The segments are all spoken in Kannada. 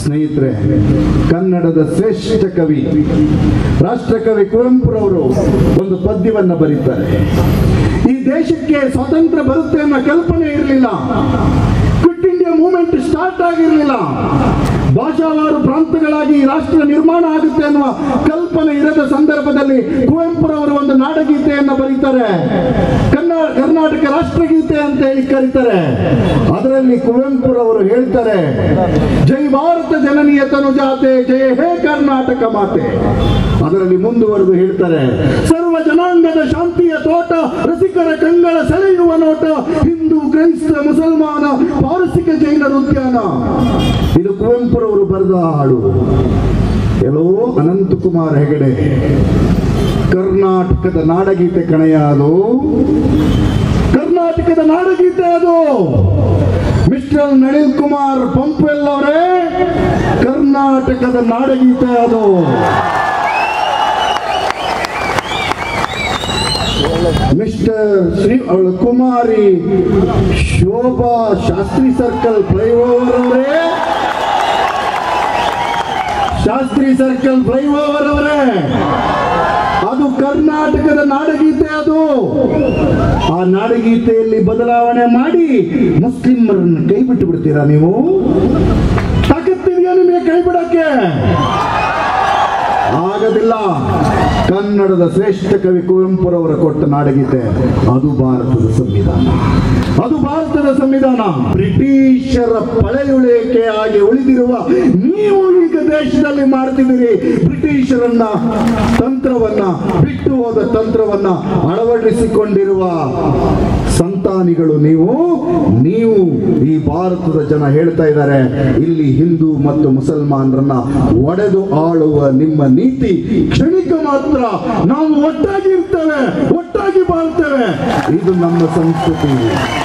ಸ್ನೇಹಿತರೆ ಕನ್ನಡದ ಶ್ರೇಷ್ಠ ಕವಿ ರಾಷ್ಟ್ರಕವಿ ಕುವೆಂಪುರವರು ಒಂದು ಪದ್ಯವನ್ನ ಬರೀತಾರೆ ಈ ದೇಶಕ್ಕೆ ಸ್ವಾತಂತ್ರ್ಯ ಬರುತ್ತೆ ಅನ್ನೋ ಕಲ್ಪನೆ ಇರಲಿಲ್ಲ ಕ್ವಿಟ್ ಇಂಡಿಯಾ ಮೂವ್ಮೆಂಟ್ ಸ್ಟಾರ್ಟ್ ಆಗಿರಲಿಲ್ಲ ಭಾಷಾವಾರು ಪ್ರಾಂತಗಳಾಗಿ ಈ ರಾಷ್ಟ್ರ ನಿರ್ಮಾಣ ಆಗುತ್ತೆ ಅನ್ನುವ ಕಲ್ಪನೆ ಇರದ ಸಂದರ್ಭದಲ್ಲಿ ಕುವೆಂಪುರವರು ಒಂದು ನಾಡಗೀತೆಯನ್ನು ಬರೀತಾರೆ ಕನ್ನಡ ಕರ್ನಾಟಕ ರಾಷ್ಟ್ರಗೀತೆ ಅಂತ ಹೇಳಿ ಕರೀತಾರೆ ಅದರಲ್ಲಿ ಕುವೆಂಪುರವರು ಹೇಳ್ತಾರೆ ಜೈ ಭಾರತ ಜನನೀಯ ತನುಜಾತೆ ಜಯ ಹೇ ಕರ್ನಾಟಕ ಮಾತೆ ಅದರಲ್ಲಿ ಮುಂದುವರೆದು ಹೇಳ್ತಾರೆ ಸರ್ವ ಜನಾಂಗದ ಶಾಂತಿಯ ತೋಟ ರಸಿಕರ ಕಂಗಳ ಸೆಳೆಯುವ ನೋಟ ಹಿಂದೂ ಕ್ರೈಸ್ತ ಮುಸಲ್ಮಾನ ಪಾರಸಿಕ ಜೈನರ ಉದ್ಯಾನ ಇದು ಕುವೆಂಪುರವರು ಬರೆದ ಹಾಡು ಎಲ್ಲೋ ಅನಂತಕುಮಾರ್ ಹೆಗಡೆ ಕರ್ನಾಟಕದ ನಾಡಗೀತೆ ಕಣೆಯ ಅದು ಕರ್ನಾಟಕದ ನಾಡಗೀತೆ ಅದು ಮಿಸ್ಟರ್ ನಳಿನ್ ಕುಮಾರ್ ಪಂಪೆಲ್ ಅವರೇ ಕರ್ನಾಟಕದ ನಾಡಗೀತೆ ಅದು ಮಿಸ್ಟರ್ ಶ್ರೀ ಅವಳ ಕುಮಾರಿ ಶೋಭಾ ಶಾಸ್ತ್ರಿ ಸರ್ಕಲ್ ಫ್ಲೈಓವರ್ ಅವರೇ ಶಾಸ್ತ್ರಿ ಸರ್ಕಲ್ ಫ್ಲೈಓವರ್ ಅವರೇ ಅದು ಕರ್ನಾಟಕದ ನಾಡಗೀತೆ ಅದು ಆ ನಾಡಗೀತೆಯಲ್ಲಿ ಬದಲಾವಣೆ ಮಾಡಿ ಮುಸ್ಲಿಮರನ್ನು ಕೈ ಬಿಟ್ಟು ಬಿಡ್ತೀರಾ ನೀವು ತಾಕತ್ತಿದೆಯಾ ನಿಮಗೆ ಕೈ ಬಿಡಕ್ಕೆ ಆಗದಿಲ್ಲ ಕನ್ನಡದ ಶ್ರೇಷ್ಠ ಕವಿ ಕುವೆಂಪುರವರ ಕೊಟ್ಟ ನಾಡಗೀತೆ ಅದು ಭಾರತದ ಸಂವಿಧಾನ ಅದು ಭಾರತದ ಸಂವಿಧಾನ ಬ್ರಿಟಿಷರ ಪಳೆಯುಳಿಕೆಯಾಗಿ ಉಳಿದಿರುವ ನೀವು ಈಗ ದೇಶದಲ್ಲಿ ಮಾಡ್ತಿದ್ದೀರಿ ಬ್ರಿಟಿಷರನ್ನ ತಂತ್ರವನ್ನ ಬಿಟ್ಟು ಹೋದ ತಂತ್ರವನ್ನ ಅಳವಡಿಸಿಕೊಂಡಿರುವ ಸಂತಾನಿಗಳು ನೀವು ನೀವು ಈ ಭಾರತದ ಜನ ಹೇಳ್ತಾ ಇದ್ದಾರೆ ಇಲ್ಲಿ ಹಿಂದೂ ಮತ್ತು ಮುಸಲ್ಮಾನರನ್ನ ಒಡೆದು ಆಳುವ ನಿಮ್ಮ ನೀತಿ ಕ್ಷಣಿಕ ಮಾತ್ರ ನಾವು ಒಟ್ಟಾಗಿ ಇರ್ತೇವೆ ಒಟ್ಟಾಗಿ ಬಾಳ್ತೇವೆ ಇದು ನಮ್ಮ ಸಂಸ್ಕೃತಿ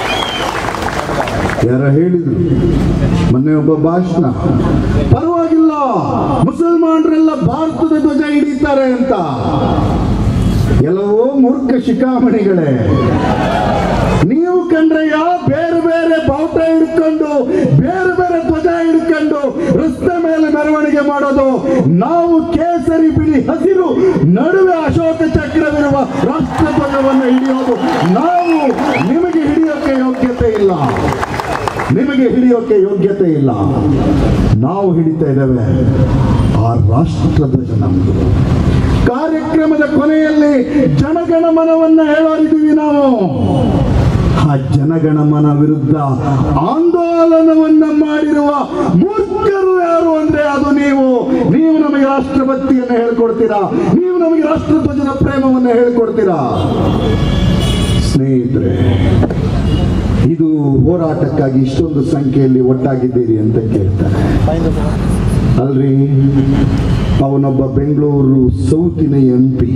ಯಾರ ಹೇಳಿದ್ರು ಮೊನ್ನೆ ಒಬ್ಬ ಭಾಷಣ ಪರವಾಗಿಲ್ಲ ಮುಸಲ್ಮಾನರೆಲ್ಲ ಭಾರತದ ಧ್ವಜ ಹಿಡಿತಾರೆ ಅಂತ ಎಲ್ಲವೋ ಮೂರ್ಖ ಶಿಖಾಮಣಿಗಳೇ ನೀವು ಕಂಡ್ರಯ್ಯ ಬೇರೆ ಬೇರೆ ಬಾವುಟ ಹಿಡ್ಕೊಂಡು ಬೇರೆ ಬೇರೆ ಧ್ವಜ ಹಿಡ್ಕೊಂಡು ರಸ್ತೆ ಮೇಲೆ ಮೆರವಣಿಗೆ ಮಾಡೋದು ನಾವು ಕೇಸರಿ ಬಿಳಿ ಹಸಿರು ನಡುವೆ ಅಶೋಕ ಚಕ್ರವಿರುವ ರಾಷ್ಟ್ರ ಧ್ವಜವನ್ನು ಹಿಡಿಯೋದು ನಾವು ನಿಮಗೆ ಹಿಡಿಯೋಕೆ ಯೋಗ್ಯತೆ ಇಲ್ಲ ನಿಮಗೆ ಹಿಡಿಯೋಕೆ ಯೋಗ್ಯತೆ ಇಲ್ಲ ನಾವು ಹಿಡಿತಾ ಇದ್ದೇವೆ ಆ ರಾಷ್ಟ್ರ ಧ್ವಜ ನಮ್ದು ಕಾರ್ಯಕ್ರಮದ ಕೊನೆಯಲ್ಲಿ ಜನಗಣಮನವನ್ನ ಹೇಳೋರಿದ್ದೀವಿ ನಾವು ಆ ಜನಗಣಮನ ವಿರುದ್ಧ ಆಂದೋಲನವನ್ನ ಮಾಡಿರುವ ಮೂರ್ಖರು ಯಾರು ಅಂದ್ರೆ ಅದು ನೀವು ನೀವು ನಮಗೆ ರಾಷ್ಟ್ರಭಕ್ತಿಯನ್ನು ಹೇಳ್ಕೊಡ್ತೀರಾ ನೀವು ನಮಗೆ ರಾಷ್ಟ್ರಧ್ವಜದ ಪ್ರೇಮವನ್ನು ಹೇಳ್ಕೊಡ್ತೀರಾ ಸ್ನೇಹಿತರೆ ಇದು ಹೋರಾಟಕ್ಕಾಗಿ ಇಷ್ಟೊಂದು ಸಂಖ್ಯೆಯಲ್ಲಿ ಒಟ್ಟಾಗಿದ್ದೀರಿ ಅಂತ ಕೇಳ್ತಾರೆ ಅಲ್ರಿ ಅವನೊಬ್ಬ ಬೆಂಗಳೂರು ಸೌತಿನ ಎಂ ಪಿ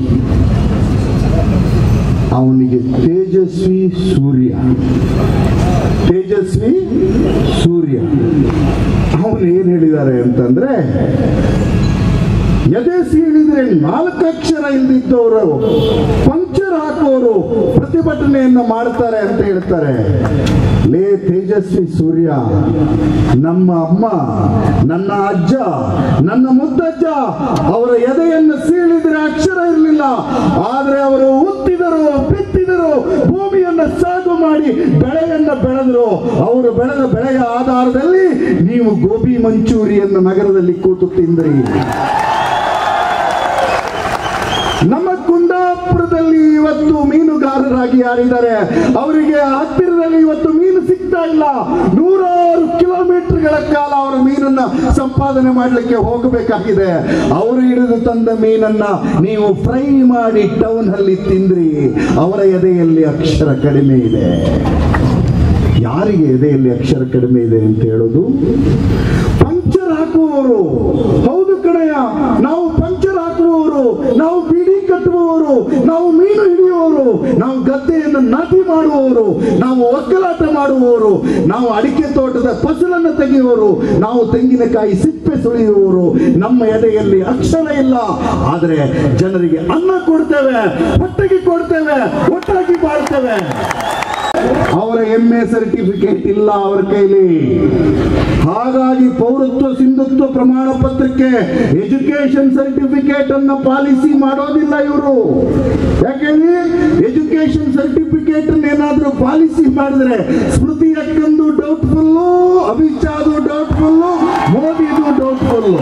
ಅವನಿಗೆ ತೇಜಸ್ವಿ ಸೂರ್ಯ ತೇಜಸ್ವಿ ಸೂರ್ಯ ಅವನು ಏನ್ ಹೇಳಿದ್ದಾರೆ ಅಂತಂದ್ರೆ ಎದೆ ಸೀಳಿದ್ರೆ ನಾಲ್ಕು ಅಕ್ಷರ ಇಲ್ದಿದ್ದವರು ಪಂಚರ್ ಹಾಕುವವರು ಪ್ರತಿಭಟನೆಯನ್ನು ಮಾಡ್ತಾರೆ ಅಂತ ಹೇಳ್ತಾರೆ ಲೇ ತೇಜಸ್ವಿ ಸೂರ್ಯ ನಮ್ಮ ಅಮ್ಮ ನನ್ನ ಅಜ್ಜ ನನ್ನ ಮುದ್ದಜ್ಜ ಅವರ ಎದೆಯನ್ನು ಸೀಳಿದ್ರೆ ಅಕ್ಷರ ಇರಲಿಲ್ಲ ಆದ್ರೆ ಅವರು ಉತ್ತಿದರು ಬಿತ್ತಿದರು ಭೂಮಿಯನ್ನ ಸಾಗು ಮಾಡಿ ಬೆಳೆಯನ್ನ ಬೆಳೆದರು ಅವರು ಬೆಳೆದ ಬೆಳೆಯ ಆಧಾರದಲ್ಲಿ ನೀವು ಗೋಬಿ ಮಂಚೂರಿಯನ್ನು ನಗರದಲ್ಲಿ ಕೂತು ತಿಂದ್ರಿ ನಮ್ಮ ಕುಂದಾಪುರದಲ್ಲಿ ಇವತ್ತು ಮೀನುಗಾರರಾಗಿ ಯಾರಿದ್ದಾರೆ ಅವರಿಗೆ ಹತ್ತಿರದಲ್ಲಿ ಇವತ್ತು ಮೀನು ಸಿಗ್ತಾ ಇಲ್ಲ ನೂರಾರು ಕಿಲೋಮೀಟರ್ಗಳ ಕಾಲ ಅವರ ಮೀನನ್ನ ಸಂಪಾದನೆ ಮಾಡಲಿಕ್ಕೆ ಹೋಗಬೇಕಾಗಿದೆ ಅವರು ಹಿಡಿದು ತಂದ ಮೀನನ್ನ ನೀವು ಫ್ರೈ ಮಾಡಿ ಟೌನ್ ಅಲ್ಲಿ ತಿಂದ್ರಿ ಅವರ ಎದೆಯಲ್ಲಿ ಅಕ್ಷರ ಕಡಿಮೆ ಇದೆ ಯಾರಿಗೆ ಎದೆಯಲ್ಲಿ ಅಕ್ಷರ ಕಡಿಮೆ ಇದೆ ಅಂತ ಹೇಳೋದು ಪಂಚರ್ ಹಾಕುವವರು ಹೌದು ಕಣಯ್ಯ ನಾವು ಪಂಚರ್ ಹಾಕುವವರು ನಾವು ಬಿಡಿ ಕಟ್ಟುವವರು ನಾವು ಮೀನು ಹಿಡಿಯುವವರು ನಾವು ಗದ್ದೆಯನ್ನು ನಾಟಿ ಮಾಡುವವರು ನಾವು ಒಕ್ಕಲಾಟ ಮಾಡುವವರು ನಾವು ಅಡಿಕೆ ತೋಟದ ಫಸಲನ್ನು ತೆಗೆಯುವವರು ನಾವು ತೆಂಗಿನಕಾಯಿ ಸಿಪ್ಪೆ ಸುಳಿಯುವವರು ನಮ್ಮ ಎದೆಯಲ್ಲಿ ಅಕ್ಷರ ಇಲ್ಲ ಆದರೆ ಜನರಿಗೆ ಅನ್ನ ಕೊಡ್ತೇವೆ ಹೊಟ್ಟೆಗೆ ಕೊಡ್ತೇವೆ ಒಟ್ಟಾಗಿ ಬಾಳ್ತೇವೆ ಅವರ ಎಂ ಎ ಸರ್ಟಿಫಿಕೇಟ್ ಇಲ್ಲ ಅವರ ಕೈಲಿ ಹಾಗಾಗಿ ಪೌರತ್ವ ಸಿಂಧುತ್ವ ಪ್ರಮಾಣ ಪತ್ರಕ್ಕೆ ಎಜುಕೇಶನ್ ಸರ್ಟಿಫಿಕೇಟ್ ಅನ್ನ ಪಾಲಿಸಿ ಮಾಡೋದಿಲ್ಲ ಇವರು ಯಾಕೇಳಿ ಎಜುಕೇಶನ್ ಸರ್ಟಿಫಿಕೇಟ್ ಏನಾದ್ರೂ ಪಾಲಿಸಿ ಮಾಡಿದ್ರೆ ಸ್ಮೃತಿ ಅಕ್ಕಂದು ಡೌಟ್ಫುಲ್ಲು ಅಮಿತ್ ಶಾದು ಡೌಟ್ಫುಲ್ಲು ಮೋದಿದು ಡೌಟ್ಫುಲ್ಲು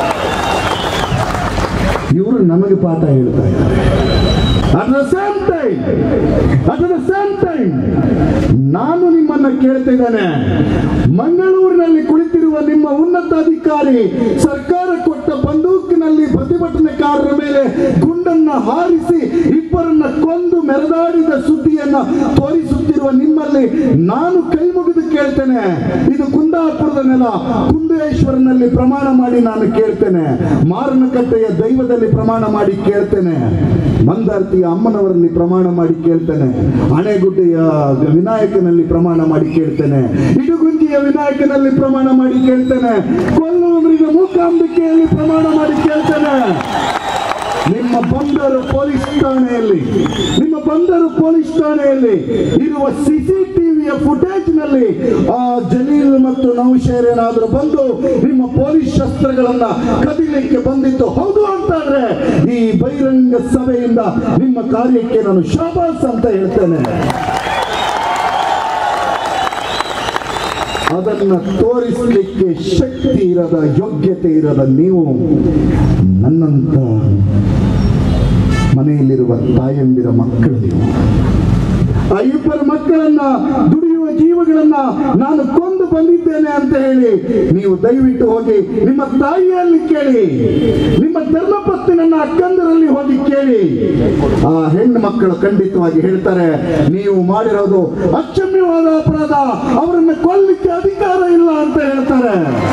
ಇವರು ನಮಗೆ ಪಾಠ ಹೇಳ್ತಾ ಇದ್ದಾರೆ at the same time at the same time ನಾನು ನಿಮ್ಮನ್ನ ಕೇಳ್ತಾ ಇದ್ದೇನೆ ಮಂಗಳೂರಿನಲ್ಲಿ ಕುಳಿತಿರುವ ನಿಮ್ಮ ಉನ್ನತ ಅಧಿಕಾರಿ ಸರ್ಕಾರ ಕೊಟ್ಟ ಬಂದೂಕಿನಲ್ಲಿ ಪ್ರತಿಭಟನೆಕಾರರ ಮೇಲೆ ಗುಂಡನ್ನ ಹಾರಿಸಿ ಇಬ್ಬರನ್ನ ಕೊಂದು ಮೆರೆದಾಡಿದ ಸುದ್ದಿಯನ್ನ ತೋರಿಸುತ್ತಿರುವ ನಿಮ್ಮಲ್ಲಿ ನಾನು ಕೈ ಮುಗಿದು ಕೇಳ್ತೇನೆ ಇದು ಕುಂದಾಪುರದ ನೆಲ ಕುಂದೇಶ್ವರನಲ್ಲಿ ಪ್ರಮಾಣ ಮಾಡಿ ನಾನು ಕೇಳ್ತೇನೆ ಮಾರನಕಟ್ಟೆಯ ದೈವದಲ್ಲಿ ಪ್ರಮಾಣ ಮಾಡಿ ಕೇಳ್ತೇನೆ ಮಂದಾರ್ತಿಯ ಅಮ್ಮನವರಲ್ಲಿ ಪ್ರಮಾಣ ಮಾಡಿ ಕೇಳ್ತೇನೆ ಹಣೆಗುಡ್ಡೆಯ ವಿನಾಯಕನಲ್ಲಿ ಪ್ರಮಾಣ ಮಾಡಿ ಕೇಳ್ತೇನೆ ಇಡುಗುಂಜಿಯ ವಿನಾಯಕನಲ್ಲಿ ಪ್ರಮಾಣ ಮಾಡಿ ಕೇಳ್ತೇನೆ ಕೊಲ್ಲೂರಿಗೆ ಮೂಕಾಂಬಿಕೆಯಲ್ಲಿ ಪ್ರಮಾಣ ಮಾಡಿ ಕೇಳ್ತೇನೆ ನಿಮ್ಮ ಬಂದರು ಪೊಲೀಸ್ ಠಾಣೆಯಲ್ಲಿ ನಿಮ್ಮ ಬಂದರು ಪೊಲೀಸ್ ಠಾಣೆಯಲ್ಲಿ ಇರುವ ಸಿಸಿಟಿವಿಯ ಫುಟೇಜ್ ನಲ್ಲಿ ಆ ಜಲೀಲ್ ಮತ್ತು ನೌಶೇರ್ ಏನಾದರೂ ಬಂದು ನಿಮ್ಮ ಪೊಲೀಸ್ ಶಸ್ತ್ರಗಳನ್ನ ಕದಿಲಿಕ್ಕೆ ಬಂದಿತ್ತು ಹೌದು ಅಂತಾದ್ರೆ ಈ ಬಹಿರಂಗ ಸಭೆಯಿಂದ ನಿಮ್ಮ ಕಾರ್ಯಕ್ಕೆ ನಾನು ಶಾಬಾಸ್ ಅಂತ ಹೇಳ್ತೇನೆ ಅದನ್ನ ತೋರಿಸಲಿಕ್ಕೆ ಶಕ್ತಿ ಇರದ ಯೋಗ್ಯತೆ ಇರದ ನೀವು ನನ್ನಂತ ಮನೆಯಲ್ಲಿರುವ ತಾಯಂದಿರ ಮಕ್ಕಳು ನೀವು ಆ ಇಬ್ಬರ ಮಕ್ಕಳನ್ನ ದುಡಿಯುವ ಜೀವಗಳನ್ನ ನಾನು ಕೊಂದು ಬಂದಿದ್ದೇನೆ ಅಂತ ಹೇಳಿ ನೀವು ದಯವಿಟ್ಟು ಹೋಗಿ ನಿಮ್ಮ ತಾಯಿಯಲ್ಲಿ ಕೇಳಿ ನಿಮ್ಮ ಧರ್ಮಪತ್ನಿ ನನ್ನ ಅಕ್ಕಂದರಲ್ಲಿ ಹೋಗಿ ಕೇಳಿ ಆ ಹೆಣ್ಣು ಮಕ್ಕಳು ಖಂಡಿತವಾಗಿ ಹೇಳ್ತಾರೆ ನೀವು ಮಾಡಿರೋದು ಅಕ್ಷಮ್ಯವಾದ ಅಪರಾಧ ಅವರನ್ನ ಕೊಲ್ಲಿಕ್ಕೆ ಅಧಿಕಾರ ಇಲ್ಲ ಅಂತ ಹೇಳ್ತಾರೆ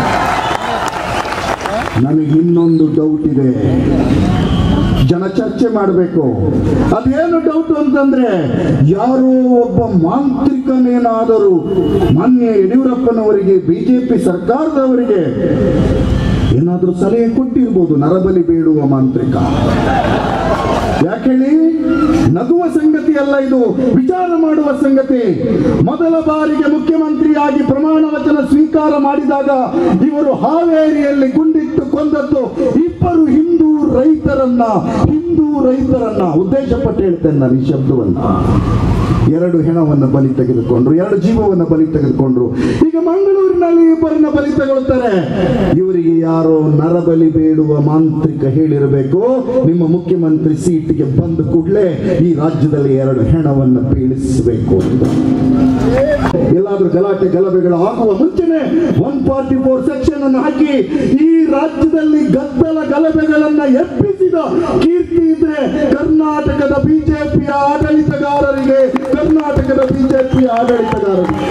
ನನಗೆ ಇನ್ನೊಂದು ಡೌಟ್ ಇದೆ ಜನ ಚರ್ಚೆ ಮಾಡಬೇಕು ಅದೇನು ಡೌಟ್ ಅಂತಂದ್ರೆ ಯಾರೋ ಒಬ್ಬ ಮಾಂತ್ರಿಕನೇನಾದರೂ ಮಾನ್ಯ ಯಡಿಯೂರಪ್ಪನವರಿಗೆ ಬಿಜೆಪಿ ಸರ್ಕಾರದವರಿಗೆ ಏನಾದರೂ ಸಲಹೆ ಕೊಟ್ಟಿರ್ಬೋದು ನರಬಲಿ ಬೇಡುವ ಮಾಂತ್ರಿಕ ಯಾಕೇಳಿ ನಗುವ ಸಂಗತಿ ಅಲ್ಲ ಇದು ವಿಚಾರ ಮಾಡುವ ಸಂಗತಿ ಮೊದಲ ಬಾರಿಗೆ ಮುಖ್ಯಮಂತ್ರಿಯಾಗಿ ಪ್ರಮಾಣ ವಚನ ಸ್ವೀಕಾರ ಮಾಡಿದಾಗ ಇವರು ಹಾವೇರಿಯಲ್ಲಿ ಗುಂಡಿಟ್ಟು ಕೊಂದದ್ದು ಇಬ್ಬರು ಹಿಂದೂ ರೈತರನ್ನ ಹಿಂದೂ ರೈತರನ್ನ ಉದ್ದೇಶ ಪಟ್ಟು ಹೇಳ್ತೇನೆ ನಾನು ಈ ಶಬ್ದವನ್ನ ಎರಡು ಹೆಣವನ್ನು ಬಲಿ ತೆಗೆದುಕೊಂಡ್ರು ಎರಡು ಜೀವವನ್ನು ಬಲಿ ತೆಗೆದುಕೊಂಡ್ರು ಈಗ ಮಂಗಳೂರಿನಲ್ಲಿ ಇಬ್ಬರನ್ನ ಬಲಿ ತಗೊಳ್ತಾರೆ ಇವರಿಗೆ ಯಾರೋ ನರಬಲಿ ಬೇಡುವ ಮಾಂತ್ರಿಕ ಹೇಳಿರಬೇಕು ನಿಮ್ಮ ಮುಖ್ಯಮಂತ್ರಿ ಸೀಟ್ಗೆ ಬಂದ ಕೂಡಲೇ ಈ ರಾಜ್ಯದಲ್ಲಿ ಎರಡು ಹೆಣವನ್ನು ಬೀಳಿಸಬೇಕು ಅಂತ ಎಲ್ಲಾದ್ರೂ ಗಲಾಟೆ ಗಲಭೆಗಳು ಆಗುವ ಮುಂಚೆನೆ ಒನ್ ಫಾರ್ಟಿ ಫೋರ್ ಸೆಕ್ಷನ್ ಅನ್ನು ಹಾಕಿ ಈ ರಾಜ್ಯದಲ್ಲಿ ಗದ್ದಲ ಗಲಭೆಗಳನ್ನ ಎಪ್ಪಿಸಿದ ಕೀರ್ತಿ ಇದ್ರೆ ಕರ್ನಾಟಕದ ಬಿಜೆಪಿಯ ಆಡಳಿತಗಾರರಿಗೆ ಕರ್ನಾಟಕದ ಬಿಜೆಪಿಯ ಆಡಳಿತಗಾರರಿಗೆ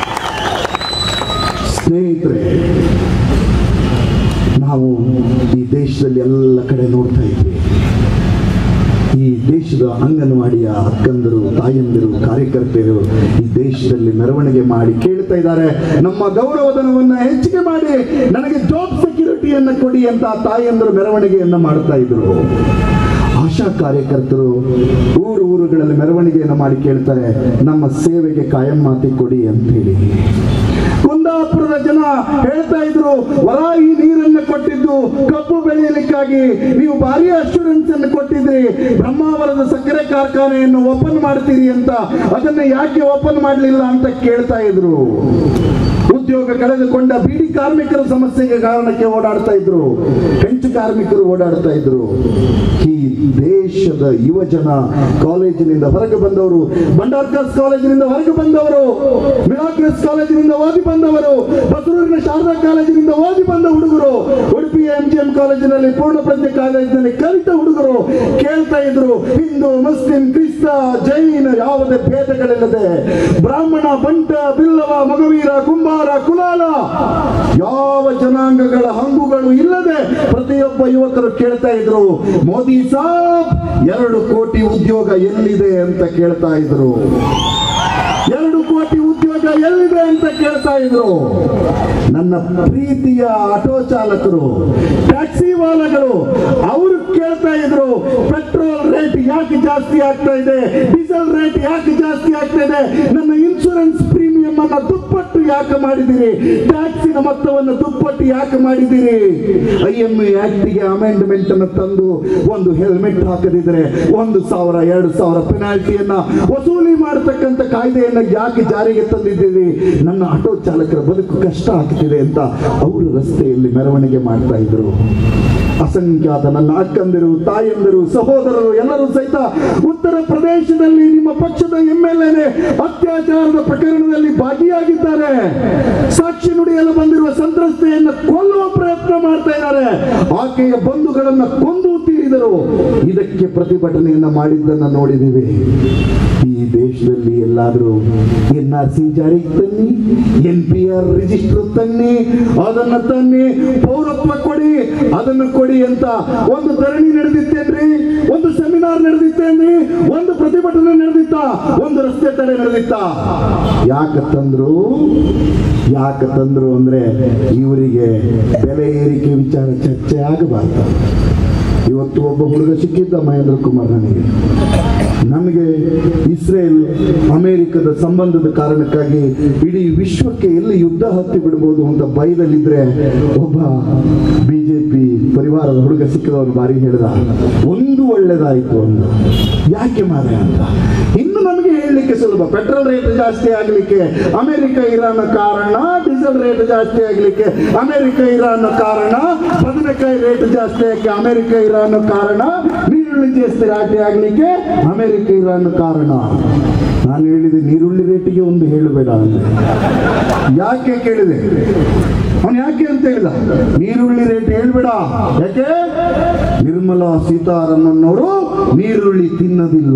ಸ್ನೇಹಿತರೆ ನಾವು ಈ ದೇಶದಲ್ಲಿ ಎಲ್ಲ ಕಡೆ ನೋಡ್ತಾ ಇದ್ವಿ ಈ ದೇಶದ ಅಂಗನವಾಡಿಯ ಅಕ್ಕಂದರು ತಾಯಂದಿರು ಕಾರ್ಯಕರ್ತೆಯರು ಈ ದೇಶದಲ್ಲಿ ಮೆರವಣಿಗೆ ಮಾಡಿ ಕೇಳ್ತಾ ಇದ್ದಾರೆ ನಮ್ಮ ಗೌರವಧನವನ್ನ ಹೆಚ್ಚಿಗೆ ಮಾಡಿ ನನಗೆ ಜಾಬ್ ಸೆಕ್ಯೂರಿಟಿಯನ್ನ ಕೊಡಿ ಅಂತ ಆ ತಾಯಂದರು ಮೆರವಣಿಗೆಯನ್ನ ಮಾಡ್ತಾ ಇದ್ರು ಆಶಾ ಕಾರ್ಯಕರ್ತರು ಊರು ಊರುಗಳಲ್ಲಿ ಮೆರವಣಿಗೆಯನ್ನು ಮಾಡಿ ಕೇಳ್ತಾರೆ ನಮ್ಮ ಸೇವೆಗೆ ಕಾಯಂ ಮಾತಿ ಕೊಡಿ ಅಂತ ಹೇಳಿ ಕುಂದಾಪುರದ ಜನ ಹೇಳ್ತಾ ಇದ್ರು ವರಾಯಿ ನೀರನ್ನು ಕೊಟ್ಟಿದ್ದು ಕಬ್ಬು ಬೆಳೆಯಲಿಕ್ಕಾಗಿ ನೀವು ಭಾರಿ ಅಶ್ಯೂರೆನ್ಸ್ ಅನ್ನು ಕೊಟ್ಟಿದ್ರಿ ಬ್ರಹ್ಮಾವರದ ಸಕ್ಕರೆ ಕಾರ್ಖಾನೆಯನ್ನು ಓಪನ್ ಮಾಡ್ತೀರಿ ಅಂತ ಅದನ್ನ ಯಾಕೆ ಓಪನ್ ಮಾಡಲಿಲ್ಲ ಅಂತ ಕೇಳ್ತಾ ಇದ್ರು ಉದ್ಯೋಗ ಕಳೆದುಕೊಂಡ ಬೀಡಿ ಕಾರ್ಮಿಕರ ಸಮಸ್ಯೆಗೆ ಕಾರಣಕ್ಕೆ ಓಡಾಡ್ತಾ ಇದ್ರು ಹೆಂಚು ಕಾರ್ಮಿಕರು ಓಡಾಡ್ತಾ ಇದ್ರು ಈ ದೇಶದ ಯುವ ಜನ ಕಾಲೇಜಿನಿಂದ ಹೊರಗೆ ಬಂದವರು ಬಂಡಾರ್ಕರ್ಸ್ ಕಾಲೇಜಿನಿಂದ ಹೊರಗೆ ಬಂದವರು ಮಿರಾಕ್ರಸ್ ಕಾಲೇಜಿನಿಂದ ಓದಿ ಬಂದವರು ಬಸರೂರಿನ ಶಾರದಾ ಕಾಲೇಜಿನಿಂದ ಓದಿ ಬಂದ ಹುಡುಗರು ಉಡುಪಿಯ ಎಂ ಜಿ ಎಂ ಕಾಲೇಜಿನಲ್ಲಿ ಪೂರ್ಣ ಪ್ರಜ್ಞೆ ಕಾಲೇಜಿನಲ್ಲಿ ಕಲಿತ ಹುಡುಗರು ಕೇಳ್ತಾ ಇದ್ರು ಹಿಂದೂ ಮುಸ್ಲಿಂ ಕ್ರಿಸ್ತ ಜೈನ ಯಾವುದೇ ಭೇದಗಳಿಲ್ಲದೆ ಬ್ರಾಹ್ಮಣ ಬಂಟ ಬಿಲ್ಲವ ಮಗವೀರ ಕುಂಬಾರ ಕುಲಾಲ ಯಾವ ಜನಾಂಗಗಳ ಹಂಗುಗಳು ಇಲ್ಲದೆ ಪ್ರತಿಯೊಬ್ಬ ಯುವಕರು ಕೇಳ್ತಾ ಇದ್ರು ಮೋದಿ ಸಾಬ್ ಎರಡು ಕೋಟಿ ಉದ್ಯೋಗ ಎಲ್ಲಿದೆ ಅಂತ ಕೇಳ್ತಾ ಇದ್ರು ಎರಡು ಕೋಟಿ ಉದ್ಯೋಗ ಎಲ್ಲಿದೆ ಅಂತ ಕೇಳ್ತಾ ಇದ್ರು ನನ್ನ ಪ್ರೀತಿಯ ಆಟೋ ಚಾಲಕರು ಟ್ಯಾಕ್ಸಿ ವಾಲಗಳು ಅವರು ಕೇಳ್ತಾ ಇದ್ರು ಪೆಟ್ರೋಲ್ ರೇಟ್ ಯಾಕೆ ಜಾಸ್ತಿ ಆಗ್ತಾ ಇದೆ ಡೀಸೆಲ್ ರೇಟ್ ಯಾಕೆ ಜಾಸ್ತಿ ಆಗ್ತಾ ಇದೆ ನನ್ನ ಇನ್ಶೂರೆನ್ಸ್ ಪ್ರೀಮಿಯಂ ಅನ್ನ ದುಪ್ಪಟ್ಟು ಯಾಕೆ ಮಾಡಿದಿರಿ ಟ್ಯಾಕ್ಸಿನ ಮೊತ್ತವನ್ನು ದುಪ್ಪಟ್ಟು ಯಾಕೆ ಮಾಡಿದಿರಿ ಐ ಎಂ ಆಕ್ಟಿಗೆ ಅಮೆಂಡ್ಮೆಂಟ್ ಅನ್ನು ತಂದು ಒಂದು ಹೆಲ್ಮೆಟ್ ಹಾಕದಿದ್ರೆ ಒಂದು ಸಾವಿರ ಎರಡು ಸಾವಿರ ಪೆನಾಲ್ಟಿಯನ್ನ ವಸೂಲಿ ಮಾಡತಕ್ಕಂತ ಕಾಯ್ದೆಯನ್ನ ಯಾಕೆ ಜಾರಿಗೆ ತಂದಿದ್ದೀರಿ ನನ್ನ ಆಟೋ ಚಾಲಕರ ಬದುಕು ಕಷ್ಟ ಆಗ್ತಿದೆ ಅಂತ ಅವರು ರಸ್ತೆಯಲ್ಲಿ ಮೆರವಣಿಗೆ ಮಾಡ್ತಾ ಇದ್ರು ಅಸಂಖ್ಯಾತ ನನ್ನ ಅಕ್ಕಂದಿರು ತಾಯಂದಿರು ಸಹೋದರರು ಎಲ್ಲರೂ ಸಹಿತ ಉತ್ತರ ಪ್ರದೇಶದಲ್ಲಿ ನಿಮ್ಮ ಪಕ್ಷದ ಎಂ ಎಲ್ ಎ ಅತ್ಯಾಚಾರದ ಪ್ರಕರಣದಲ್ಲಿ ಭಾಗಿಯಾಗಿದ್ದಾರೆ ಸಾಕ್ಷಿ ನುಡಿಯಲು ಬಂದಿರುವ ಸಂತ್ರಸ್ತೆಯನ್ನು ಕೊಲ್ಲುವ ಪ್ರಯತ್ನ ಮಾಡ್ತಾ ಇದ್ದಾರೆ ಆಕೆಯ ಬಂಧುಗಳನ್ನ ಕೊಂದು ತೀರಿದರು ಇದಕ್ಕೆ ಪ್ರತಿಭಟನೆಯನ್ನ ಮಾಡಿದ್ದನ್ನ ನೋಡಿದ್ದೀವಿ ಈ ದೇಶದಲ್ಲಿ ಎಲ್ಲಾದರೂ ಎನ್ ಆರ್ ಸಿ ಜಾರಿಗೆ ತನ್ನಿ ಎನ್ ಪಿ ಆರ್ ರಿಜಿಸ್ಟರ್ ತನ್ನಿ ಅದನ್ನ ತನ್ನಿ ಪೌರತ್ವ ಕೊಡಿ ಅದನ್ನು ಕೊಡಿ ಅಂತ ಒಂದು ಧರಣಿ ನಡೆದಿತ್ತೇನ್ರಿ ಒಂದು ಸೆಮಿನಾರ್ ನಡೆದಿತ್ತೇನ್ರಿ ಒಂದು ಪ್ರತಿಭಟನೆ ನಡೆದಿತ್ತ ಒಂದು ರಸ್ತೆ ತಡೆ ನಡೆದಿತ್ತ ಯಾಕೆ ತಂದ್ರು ಯಾಕೆ ತಂದ್ರು ಅಂದ್ರೆ ಇವರಿಗೆ ಬೆಲೆ ಏರಿಕೆ ವಿಚಾರ ಚರ್ಚೆ ಆಗಬಾರ್ದು ಇವತ್ತು ಒಬ್ಬ ಹುಡುಗ ಸಿಕ್ಕಿದ್ದ ಮಹೇಂದ್ರ ಕುಮಾರ್ ನನಗೆ ನಮಗೆ ಇಸ್ರೇಲ್ ಅಮೆರಿಕದ ಸಂಬಂಧದ ಕಾರಣಕ್ಕಾಗಿ ಇಡೀ ವಿಶ್ವಕ್ಕೆ ಎಲ್ಲಿ ಯುದ್ಧ ಹತ್ತಿ ಬಿಡ್ಬೋದು ಅಂತ ಭಯದಲ್ಲಿದ್ರೆ ಒಬ್ಬ ಬಿಜೆಪಿ ಪರಿವಾರದ ಹುಡುಗ ಸಿಕ್ಕದವನು ಬಾರಿ ಹೇಳಿದ ಒಂದು ಒಳ್ಳೇದಾಯ್ತು ಅಂದ ಯಾಕೆ ಮಾರೆ ಅಂತ ಇನ್ನು ನಮಗೆ ಹೇಳಲಿಕ್ಕೆ ಸುಲಭ ಪೆಟ್ರೋಲ್ ರೇಟ್ ಜಾಸ್ತಿ ಆಗಲಿಕ್ಕೆ ಅಮೆರಿಕ ಇರಾನ್ ಕಾರಣ ಡೀಸೆಲ್ ರೇಟ್ ಜಾಸ್ತಿ ಆಗಲಿಕ್ಕೆ ಅಮೆರಿಕ ಇರಾನ್ ಕಾರಣ ಬದನೆಕಾಯಿ ರೇಟ್ ಜಾಸ್ತಿ ಆಗಕ್ಕೆ ಅಮೆರಿಕ ಇರಾನ್ ಕಾರಣ ನೀರುಳ್ಳಿ ಜಾಸ್ತಿ ರಾಟಿ ಆಗಲಿಕ್ಕೆ ಅಮೆರಿಕ ಇರಾನ್ ಕಾರಣ ನಾನು ಹೇಳಿದೆ ನೀರುಳ್ಳಿ ರೇಟಿಗೆ ಒಂದು ಹೇಳಬೇಡ ಅಂದ್ರೆ ಯಾಕೆ ಕೇಳಿದೆ ಅವನು ಯಾಕೆ ಅಂತ ಹೇಳಿದ ನೀರುಳ್ಳಿ ರೇಟ್ ಹೇಳ್ಬೇಡ ಯಾಕೆ ನಿರ್ಮಲಾ ಸೀತಾರಾಮನ್ ಅವರು ನೀರುಳ್ಳಿ ತಿನ್ನೋದಿಲ್ಲ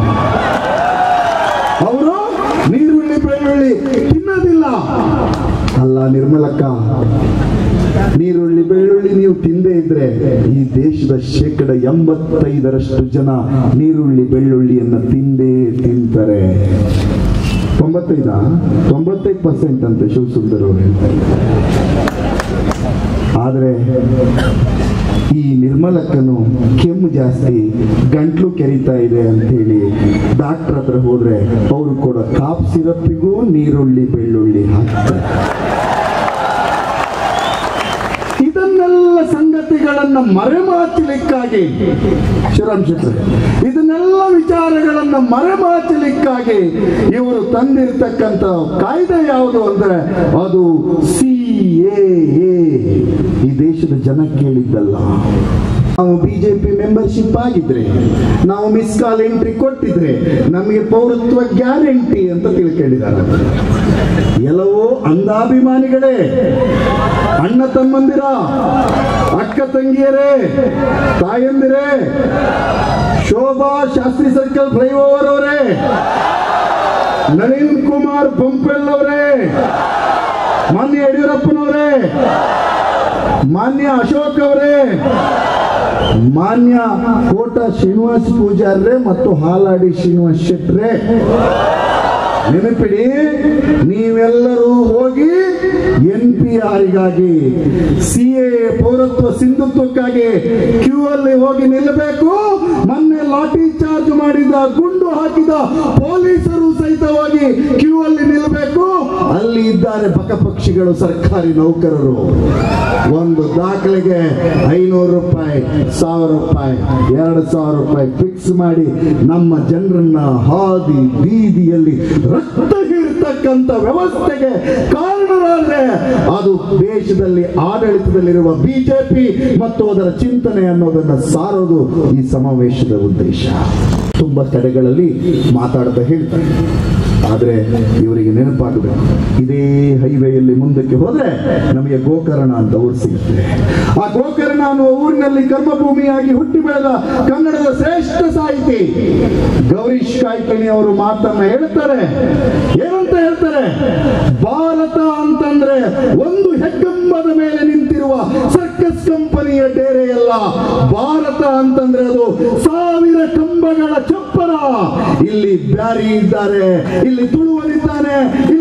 ಅವರು ನೀರುಳ್ಳಿ ಬೆಳ್ಳುಳ್ಳಿ ತಿನ್ನೋದಿಲ್ಲ ಅಲ್ಲ ನಿರ್ಮಲಕ್ಕ ನೀರುಳ್ಳಿ ಬೆಳ್ಳುಳ್ಳಿ ನೀವು ತಿಂದೇ ಇದ್ರೆ ಈ ದೇಶದ ಶೇಕಡ ಎಂಬತ್ತೈದರಷ್ಟು ಜನ ನೀರುಳ್ಳಿ ಬೆಳ್ಳುಳ್ಳಿಯನ್ನ ತಿಂದೇ ತಿಂತಾರೆ ತೊಂಬತ್ತೈದ ತೊಂಬತ್ತೈದು ಪರ್ಸೆಂಟ್ ಅಂತೆ ಶಿವಸುಂದರ್ ಅವರು ಹೇಳ್ತಾರೆ ಆದರೆ ಈ ನಿರ್ಮಲಕ್ಕನು ಕೆಮ್ಮು ಜಾಸ್ತಿ ಗಂಟ್ಲು ಕೆರಿತಾ ಇದೆ ಅಂತ ಹೇಳಿ ಡಾಕ್ಟರ್ ಹತ್ರ ಹೋದ್ರೆ ಅವರು ಕೂಡ ಕಾಪ್ ಸಿರಪ್ಪಿಗೂ ನೀರುಳ್ಳಿ ಬೆಳ್ಳುಳ್ಳಿ ಹಾಕ್ತಾರೆ ಇದನ್ನೆಲ್ಲ ಸಂಗತಿಗಳನ್ನ ಮರೆಮಾಚಲಿಕ್ಕಾಗಿ ಶಿವರಾಮ್ ಶೆಟ್ಟರ್ ಇದನ್ನೆಲ್ಲ ವಿಚಾರಗಳನ್ನ ಮರೆಮಾಚಲಿಕ್ಕಾಗಿ ಇವರು ತಂದಿರತಕ್ಕಂತ ಕಾಯ್ದೆ ಯಾವುದು ಅಂದ್ರೆ ಅದು ಸಿ ಎ ಈ ದೇಶದ ಜನ ಕೇಳಿದ್ದಲ್ಲ ನಾವು ಬಿಜೆಪಿ ಮೆಂಬರ್ಶಿಪ್ ಆಗಿದ್ರೆ ನಾವು ಮಿಸ್ ಕಾಲ್ ಎಂಟ್ರಿ ಕೊಟ್ಟಿದ್ರೆ ನಮಗೆ ಪೌರತ್ವ ಗ್ಯಾರಂಟಿ ಅಂತ ತಿಳ್ಕೊಂಡಿದ್ದಾರೆ ಎಲ್ಲವೋ ಅಂಧಾಭಿಮಾನಿಗಳೇ ಅಣ್ಣ ತಮ್ಮಂದಿರ ಅಕ್ಕ ತಂಗಿಯರೇ ತಾಯಂದಿರೇ ಶೋಭಾ ಶಾಸ್ತ್ರಿ ಸರ್ಕಲ್ ಫ್ಲೈಓವರ್ ಅವರೇ ನಳಿನ್ ಕುಮಾರ್ ಪಂಪೆಲ್ ಅವರೇ ಮಾನ್ಯ ಯಡಿಯೂರಪ್ಪನವರೇ ಮಾನ್ಯ ಅಶೋಕ್ ಅವರೇ ಮಾನ್ಯ ಕೋಟ ಶ್ರೀನಿವಾಸ್ ಪೂಜಾರ್ರೆ ಮತ್ತು ಹಾಲಾಡಿ ಶ್ರೀನಿವಾಸ್ ಶೆಟ್ರೆ ನೆನಪಿಡಿ ನೀವೆಲ್ಲರೂ ಹೋಗಿ ಎನ್ ಪಿ ಆರ್ಗಾಗಿ ಸಿ ಎ ಪೌರತ್ವ ಸಿಂಧುತ್ವಕ್ಕಾಗಿ ಕ್ಯೂ ಅಲ್ಲಿ ಹೋಗಿ ನಿಲ್ಲಬೇಕು ಮೊನ್ನೆ ಲಾಠಿ ಚಾರ್ಜ್ ಮಾಡಿದ ಗುಂಡು ಹಾಕಿದ ಪೊಲೀಸರು ಸಹಿತವಾಗಿ ಕ್ಯೂ ಅಲ್ಲಿ ನಿಲ್ಲಬೇಕು ಅಲ್ಲಿ ಇದ್ದಾರೆ ಪಕ್ಷಿಗಳು ಸರ್ಕಾರಿ ನೌಕರರು ಒಂದು ದಾಖಲೆಗೆ ಐನೂರು ರೂಪಾಯಿ ಸಾವಿರ ರೂಪಾಯಿ ಎರಡು ಸಾವಿರ ರೂಪಾಯಿ ಫಿಕ್ಸ್ ಮಾಡಿ ನಮ್ಮ ಜನರನ್ನ ಹಾದಿ ಬೀದಿಯಲ್ಲಿ ರಕ್ತ ಹೀರ್ತಕ್ಕಂಥ ವ್ಯವಸ್ಥೆಗೆ ಕಾರಣರಾದ್ರೆ ಅದು ದೇಶದಲ್ಲಿ ಆಡಳಿತದಲ್ಲಿರುವ ಬಿಜೆಪಿ ಮತ್ತು ಅದರ ಚಿಂತನೆ ಅನ್ನೋದನ್ನ ಸಾರೋದು ಈ ಸಮಾವೇಶದ ಉದ್ದೇಶ ತುಂಬಾ ಕಡೆಗಳಲ್ಲಿ ಮಾತಾಡ್ತಾ ಹೇಳ್ತಾರೆ ಆದ್ರೆ ಇವರಿಗೆ ನೆನಪಾಗಬೇಕು ಇದೇ ಹೈವೇಯಲ್ಲಿ ಮುಂದಕ್ಕೆ ಹೋದ್ರೆ ನಮಗೆ ಗೋಕರ್ಣ ಅಂತ ಊರು ಸಿಗುತ್ತೆ ಆ ಗೋಕರ್ಣ ಅನ್ನುವ ಊರಿನಲ್ಲಿ ಕರ್ಮಭೂಮಿಯಾಗಿ ಹುಟ್ಟಿ ಬೆಳೆದ ಕನ್ನಡದ ಶ್ರೇಷ್ಠ ಸಾಹಿತಿ ಗೌರೀಶ್ ಕಾಯ್ಕಿಣಿ ಅವರು ಮಾತನ್ನ ಹೇಳ್ತಾರೆ ಏನಂತ ಹೇಳ್ತಾರೆ ಭಾರತ ಅಂತಂದ್ರೆ ಒಂದು ಹೆಗ್ಗಂಬದ ಮೇಲೆ ನಿಂತಿರುವ ಸರ್ಕಸ್ ಕಂಪನಿಯ ಡೇರೆಯಲ್ಲ ಭಾರತ ಅಂತಂದ್ರೆ ಅದು ಸಾವಿರ ಕಂಬಗಳ ಚಪ್ಪರ ಇಲ್ಲಿ ಬ್ಯಾರಿ ಇದ್ದಾರೆ ಇಲ್ಲಿ ತುಳುವರಿದ್ದಾನೆ ಇಲ್ಲಿ ಕುಂದ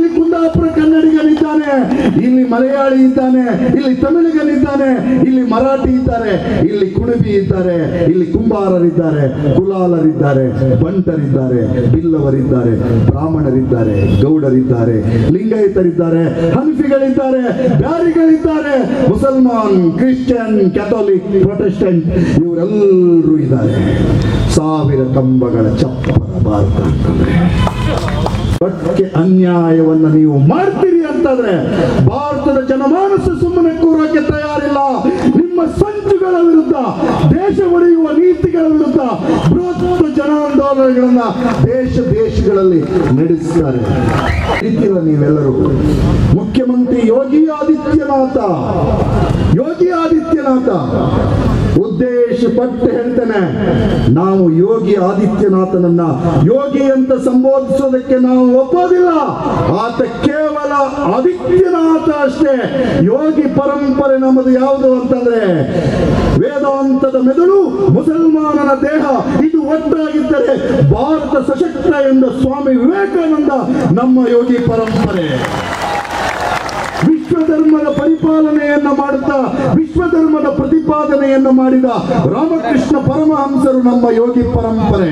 ಕುಂದಾಪುರ ಕನ್ನಡಿಗನಿದ್ದಾನೆ ಇಲ್ಲಿ ಮಲಯಾಳಿ ಇದ್ದಾನೆ ಇಲ್ಲಿ ತಮಿಳಿಗನಿದ್ದಾನೆ ಇಲ್ಲಿ ಮರಾಠಿ ಇದ್ದಾರೆ ಇಲ್ಲಿ ಕುಣಬಿ ಇದ್ದಾರೆ ಇಲ್ಲಿ ಕುಂಬಾರರಿದ್ದಾರೆ ಕುಲಾಲರಿದ್ದಾರೆ ಬಂಟರಿದ್ದಾರೆ ಬಿಲ್ಲವರಿದ್ದಾರೆ ಬ್ರಾಹ್ಮಣರಿದ್ದಾರೆ ಗೌಡರಿದ್ದಾರೆ ಲಿಂಗಾಯತರಿದ್ದಾರೆ ಹನ್ಫಿಗಳಿದ್ದಾರೆ ಬ್ಯಾರಿಗಳಿದ್ದಾರೆ ಮುಸಲ್ಮಾನ್ ಕ್ರಿಶ್ಚಿಯನ್ ಕ್ಯಾಥೋಲಿಕ್ ಪ್ರೊಟೆಸ್ಟೆಂಟ್ ಇವರೆಲ್ಲರೂ ಇದ್ದಾರೆ ಸಾವಿರ ಕಂಬಗಳ ಚಪ್ಪರ ಭಾರತ ಅಂತಂದ್ರೆ ಒಟ್ಟಿಗೆ ಅನ್ಯಾಯವನ್ನ ನೀವು ಮಾಡ್ತೀರಿ ಅಂತಂದ್ರೆ ಭಾರತದ ಜನಮಾನಸ ಸುಮ್ಮನೆ ಕೂರೋಕೆ ತಯಾರಿಲ್ಲ ನಿಮ್ಮ ಸಂಚುಗಳ ವಿರುದ್ಧ ದೇಶ ಒಡೆಯುವ ನೀತಿಗಳ ವಿರುದ್ಧ ಬೃಹತ್ ಜನಾಂದೋಲನಗಳನ್ನ ದೇಶ ದೇಶಗಳಲ್ಲಿ ನಡೆಸ್ತಾರೆ ರೀತಿಯಲ್ಲ ನೀವೆಲ್ಲರೂ ಮುಖ್ಯಮಂತ್ರಿ ಯೋಗಿ ಆದಿತ್ಯನಾಥ ಯೋಗಿ ಆದಿತ್ಯನಾಥ ಉದ್ದೇಶ ಪಟ್ಟು ಹೇಳ್ತೇನೆ ನಾವು ಯೋಗಿ ಆದಿತ್ಯನಾಥನನ್ನ ಯೋಗಿ ಅಂತ ಸಂಬೋಧಿಸೋದಕ್ಕೆ ನಾವು ಒಪ್ಪೋದಿಲ್ಲ ಆತ ಕೇವಲ ಆದಿತ್ಯನಾಥ ಅಷ್ಟೇ ಯೋಗಿ ಪರಂಪರೆ ನಮ್ಮದು ಯಾವುದು ಅಂತಂದ್ರೆ ವೇದಾಂತದ ಮೆದುಳು ಮುಸಲ್ಮಾನನ ದೇಹ ಇದು ಒಟ್ಟಾಗಿದ್ದರೆ ಭಾರತ ಸಶಕ್ತ ಎಂದ ಸ್ವಾಮಿ ವಿವೇಕಾನಂದ ನಮ್ಮ ಯೋಗಿ ಪರಂಪರೆ ವಿಶ್ವಧರ್ಮದ ಪರಿಪಾಲನೆಯನ್ನ ಮಾಡುತ್ತಾ ವಿಶ್ವಧರ್ಮದ ಪ್ರತಿಪಾದನೆಯನ್ನ ಮಾಡಿದ ರಾಮಕೃಷ್ಣ ಪರಮಹಂಸರು ನಮ್ಮ ಯೋಗಿ ಪರಂಪರೆ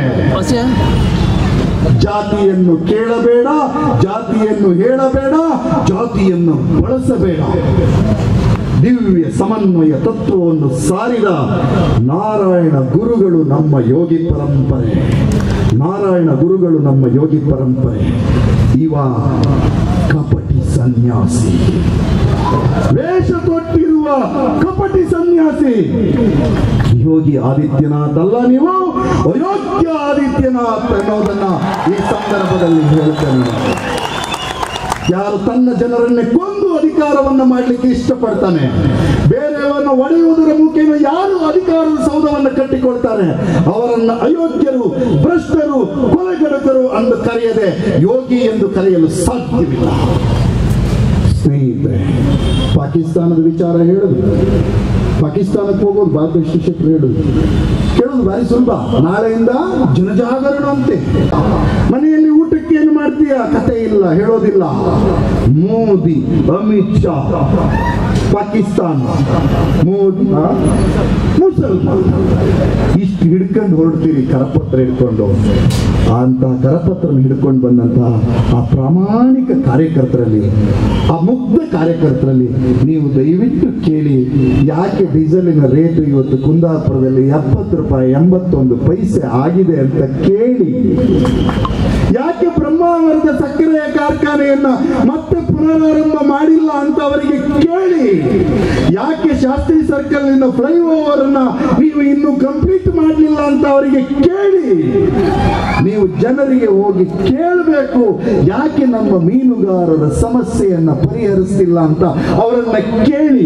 ಜಾತಿಯನ್ನು ಕೇಳಬೇಡ ಜಾತಿಯನ್ನು ಹೇಳಬೇಡ ಜಾತಿಯನ್ನು ಬಳಸಬೇಡ ದಿವ್ಯ ಸಮನ್ವಯ ತತ್ವವನ್ನು ಸಾರಿದ ನಾರಾಯಣ ಗುರುಗಳು ನಮ್ಮ ಯೋಗಿ ಪರಂಪರೆ ನಾರಾಯಣ ಗುರುಗಳು ನಮ್ಮ ಯೋಗಿ ಪರಂಪರೆ ಇವ ಕಪಟಿ ಸನ್ಯಾಸಿ ವೇಷ ತೊಟ್ಟಿರುವ ಕಪಟಿ ಸನ್ಯಾಸಿ ಯೋಗಿ ಆದಿತ್ಯನಾಥ್ ಅಲ್ಲ ನೀವು ಅಯೋಗ್ಯ ಆದಿತ್ಯನಾಥ್ ಅನ್ನೋದನ್ನ ಈ ಸಂದರ್ಭದಲ್ಲಿ ಹೇಳ್ತೇನೆ ಯಾರು ತನ್ನ ಜನರನ್ನೇ ಕೊಂದು ಅಧಿಕಾರವನ್ನ ಮಾಡಲಿಕ್ಕೆ ಇಷ್ಟಪಡ್ತಾನೆ ಬೇರೆಯವರನ್ನ ಒಡೆಯುವುದರ ಮುಖೇನ ಯಾರು ಅಧಿಕಾರದ ಸೌಧವನ್ನು ಕಟ್ಟಿಕೊಳ್ತಾರೆ ಅವರನ್ನ ಅಯೋಗ್ಯರು ಭ್ರಷ್ಟರು ಕೊಲೆಗಡಕರು ಎಂದು ಕರೆಯದೆ ಯೋಗಿ ಎಂದು ಕರೆಯಲು ಸಾಧ್ಯವಿಲ್ಲ ಸ್ನೇಹಿತರೆ ಪಾಕಿಸ್ತಾನದ ವಿಚಾರ ಹೇಳುದು ಪಾಕಿಸ್ತಾನಕ್ಕೆ ಹೋಗೋದು ಭಾರತ ಶಿಕ್ಷಕರು ಹೇಳುದು ಕೇಳೋದು ಭಾರಿ ಸುಲಭ ನಾಳೆಯಿಂದ ಜನಜಾಗರಣ ಅಂತೆ ಮನೆಯಲ್ಲಿ ಊಟಕ್ಕೆ ಏನು ಮಾಡ್ತೀಯ ಕತೆ ಇಲ್ಲ ಹೇಳೋದಿಲ್ಲ ಮೋದಿ ಅಮಿತ್ ಶಾ ಪಾಕಿಸ್ತಾನ ಮೋದಿ ಆ? ಮುಸಲ್ಮಾನ್ ಇಷ್ಟು ಹಿಡ್ಕೊಂಡು ಹೊರಡ್ತೀರಿ ಕರಪತ್ರ ಹಿಡ್ಕೊಂಡು ಅಂತ ಕರಪತ್ರ ಹಿಡ್ಕೊಂಡು ಬಂದಂತಹ ಆ ಪ್ರಾಮಾಣಿಕ ಕಾರ್ಯಕರ್ತರಲ್ಲಿ ಆ ಮುಗ್ಧ ಕಾರ್ಯಕರ್ತರಲ್ಲಿ ನೀವು ದಯವಿಟ್ಟು ಕೇಳಿ ಯಾಕೆ ಡೀಸೆಲಿನ ರೇಟ್ ಇವತ್ತು ಕುಂದಾಪುರದಲ್ಲಿ ಎಪ್ಪತ್ತು ರೂಪಾಯಿ ಎಂಬತ್ತೊಂದು ಪೈಸೆ ಆಗಿದೆ ಅಂತ ಕೇಳಿ ಯಾಕೆ ಬ್ರಹ್ಮಾವರದ ಸಕ್ಕರೆಯ ಕಾರ್ಖಾನೆಯನ್ನ ಮತ್ತೆ ಪುನರಾರಂಭ ಮಾಡಿಲ್ಲ ಅಂತ ಅವರಿಗೆ ಕೇಳಿ ಯಾಕೆ ಶಾಸ್ತ್ರಿ ಸರ್ಕಲ್ ನಿಂದ ಫ್ಲೈಓವರ್ ಅನ್ನ ನೀವು ಇನ್ನೂ ಕಂಪ್ಲೀಟ್ ಮಾಡಲಿಲ್ಲ ಅಂತ ಅವರಿಗೆ ಕೇಳಿ ನೀವು ಜನರಿಗೆ ಹೋಗಿ ಕೇಳಬೇಕು ಯಾಕೆ ನಮ್ಮ ಮೀನುಗಾರರ ಸಮಸ್ಯೆಯನ್ನ ಪರಿಹರಿಸ್ತಿಲ್ಲ ಅಂತ ಅವರನ್ನ ಕೇಳಿ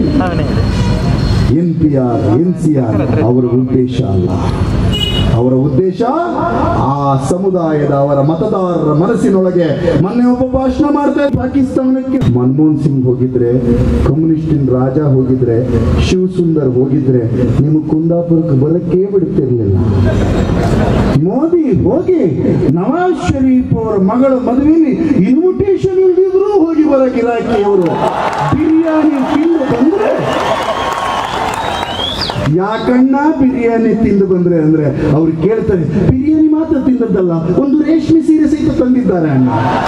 N P R N C R ಅವರ ಉದ್ದೇಶ ಅಲ್ಲ ಅವರ ಉದ್ದೇಶ ಆ ಸಮುದಾಯದ ಅವರ ಮತದಾರರ ಮನಸ್ಸಿನೊಳಗೆ ಮೊನ್ನೆ ಒಬ್ಬ ಭಾಷಣ ಮಾಡ್ತಾ ಇದ್ದ ಪಾಕಿಸ್ತಾನಕ್ಕೆ ಮನಮೋಹನ್ ಸಿಂಗ್ ಹೋಗಿದ್ರೆ ಕಮ್ಯುನಿಸ್ಟಿನ್ ರಾಜ ಹೋಗಿದ್ರೆ ಶಿವ್ ಸುಂದರ್ ಹೋಗಿದ್ರೆ ನಿಮ್ಮ ಕುಂದಾಪುರಕ್ಕೆ ಬರಕ್ಕೆ ಬಿಡ್ತಿರ್ಲಿಲ್ಲ ಮೋದಿ ಹೋಗಿ ನವಾಜ್ ಶರೀಫ್ ಅವರ ಮಗಳ ಮದುವೆಯಲ್ಲಿ ಇನ್ವಿಟೇಷನ್ ಇಲ್ದಿದ್ರು ಹೋಗಿ ಬರಕ್ಕೆ ಇಲಾಖೆಯವರು ಬಿರಿಯಾನಿ ತಿಂದು ಬಂದ್ರೆ ಯಾಕಣ್ಣ ಬಿರಿಯಾನಿ ತಿಂದು ಬಂದ್ರೆ ಅಂದ್ರೆ ಅವ್ರು ಕೇಳ್ತಾರೆ ಬಿರಿಯಾನಿ ಮಾತ್ರ ತಿಂದದ್ದಲ್ಲ ಒಂದು ರೇಷ್ಮೆ ಸೀರೆ ಸಹಿತ ತಂದಿದ್ದಾರೆ ಅಣ್ಣ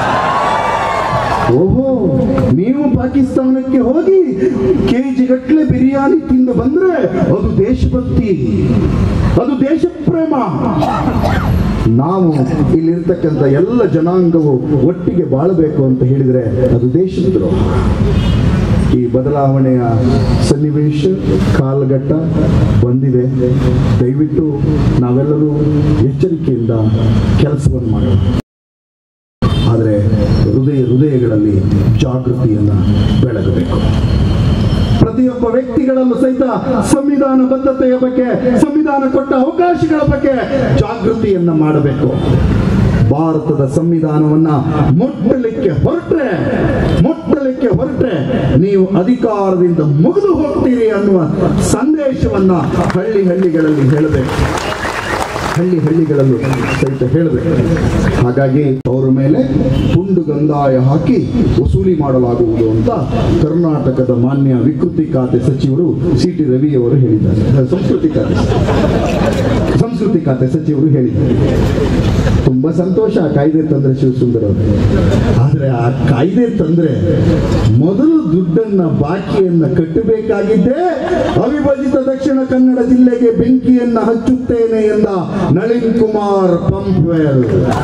ಓಹೋ ನೀವು ಪಾಕಿಸ್ತಾನಕ್ಕೆ ಹೋಗಿ ಕೆಜಿ ಗಟ್ಟಲೆ ಬಿರಿಯಾನಿ ತಿಂದು ಬಂದ್ರೆ ಅದು ದೇಶಭಕ್ತಿ ಅದು ದೇಶ ಪ್ರೇಮ ನಾವು ಇಲ್ಲಿರ್ತಕ್ಕಂಥ ಎಲ್ಲ ಜನಾಂಗವು ಒಟ್ಟಿಗೆ ಬಾಳಬೇಕು ಅಂತ ಹೇಳಿದ್ರೆ ಅದು ದೇಶದ್ರೋಹ ಈ ಬದಲಾವಣೆಯ ಸನ್ನಿವೇಶ ಕಾಲಘಟ್ಟ ಬಂದಿದೆ ದಯವಿಟ್ಟು ನಾವೆಲ್ಲರೂ ಎಚ್ಚರಿಕೆಯಿಂದ ಕೆಲಸವನ್ನು ಮಾಡೋಣ ಆದರೆ ಹೃದಯ ಹೃದಯಗಳಲ್ಲಿ ಜಾಗೃತಿಯನ್ನು ಬೆಳಗಬೇಕು ಪ್ರತಿಯೊಬ್ಬ ವ್ಯಕ್ತಿಗಳಲ್ಲೂ ಸಹಿತ ಸಂವಿಧಾನ ಬದ್ಧತೆಯ ಬಗ್ಗೆ ಸಂವಿಧಾನ ಕೊಟ್ಟ ಅವಕಾಶಗಳ ಬಗ್ಗೆ ಜಾಗೃತಿಯನ್ನ ಮಾಡಬೇಕು ಭಾರತದ ಸಂವಿಧಾನವನ್ನ ಮುಟ್ಟಲಿಕ್ಕೆ ಹೊರಟ್ರೆ ಮುಟ್ಟಲಿಕ್ಕೆ ಹೊರಟ್ರೆ ನೀವು ಅಧಿಕಾರದಿಂದ ಮುಗಿದು ಹೋಗ್ತೀರಿ ಅನ್ನುವ ಸಂದೇಶವನ್ನ ಹಳ್ಳಿ ಹಳ್ಳಿಗಳಲ್ಲಿ ಹೇಳಬೇಕು ಹಳ್ಳಿ ಹಳ್ಳಿಗಳಲ್ಲೂ ಸಹಿತ ಹೇಳಬೇಕು ಹಾಗಾಗಿ ಅವರ ಮೇಲೆ ಪುಂಡು ಗಂದಾಯ ಹಾಕಿ ವಸೂಲಿ ಮಾಡಲಾಗುವುದು ಅಂತ ಕರ್ನಾಟಕದ ಮಾನ್ಯ ವಿಕೃತಿ ಖಾತೆ ಸಚಿವರು ಸಿ ಟಿ ರವಿ ಅವರು ಹೇಳಿದ್ದಾರೆ ಸಂಸ್ಕೃತಿ ಖಾತೆ ಸಂಸ್ಕೃತಿ ಖಾತೆ ಸಚಿವರು ಹೇಳಿದ್ದಾರೆ ತುಂಬಾ ಸಂತೋಷ ಆ ಕಾಯ್ದೆ ತಂದ್ರೆ ಶಿವಸುಂದರ್ ಅವರು ಆದ್ರೆ ಆ ಕಾಯ್ದೆ ತಂದ್ರೆ ಮೊದಲು ದುಡ್ಡನ್ನ ಬಾಕಿಯನ್ನ ಕಟ್ಟಬೇಕಾಗಿದ್ದೇ ಅವಿಭಜಿತ ದಕ್ಷಿಣ ಕನ್ನಡ ಜಿಲ್ಲೆಗೆ ಬೆಂಕಿಯನ್ನ ಹಚ್ಚುತ್ತೇನೆ ಎಂದ ನಳಿನ್ ಕುಮಾರ್ ಪಂಪ್ವೆಲ್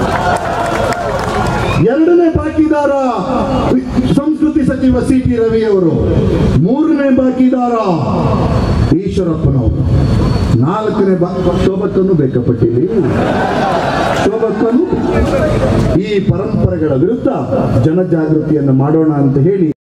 ಎರಡನೇ ಬಾಕಿದಾರ ಸಂಸ್ಕೃತಿ ಸಚಿವ ಸಿ ಟಿ ರವಿ ಅವರು ಮೂರನೇ ಬಾಕಿದಾರ ಈಶ್ವರಪ್ಪನವರು ನಾಲ್ಕನೇ ಬಾ ಶೋಭಕ್ಕನ್ನು ಬೇಕಪಟ್ಟಿಲ್ಲಿ ಶೋಭಕ್ಕನು ಈ ಪರಂಪರೆಗಳ ವಿರುದ್ಧ ಜನಜಾಗೃತಿಯನ್ನು ಮಾಡೋಣ ಅಂತ ಹೇಳಿ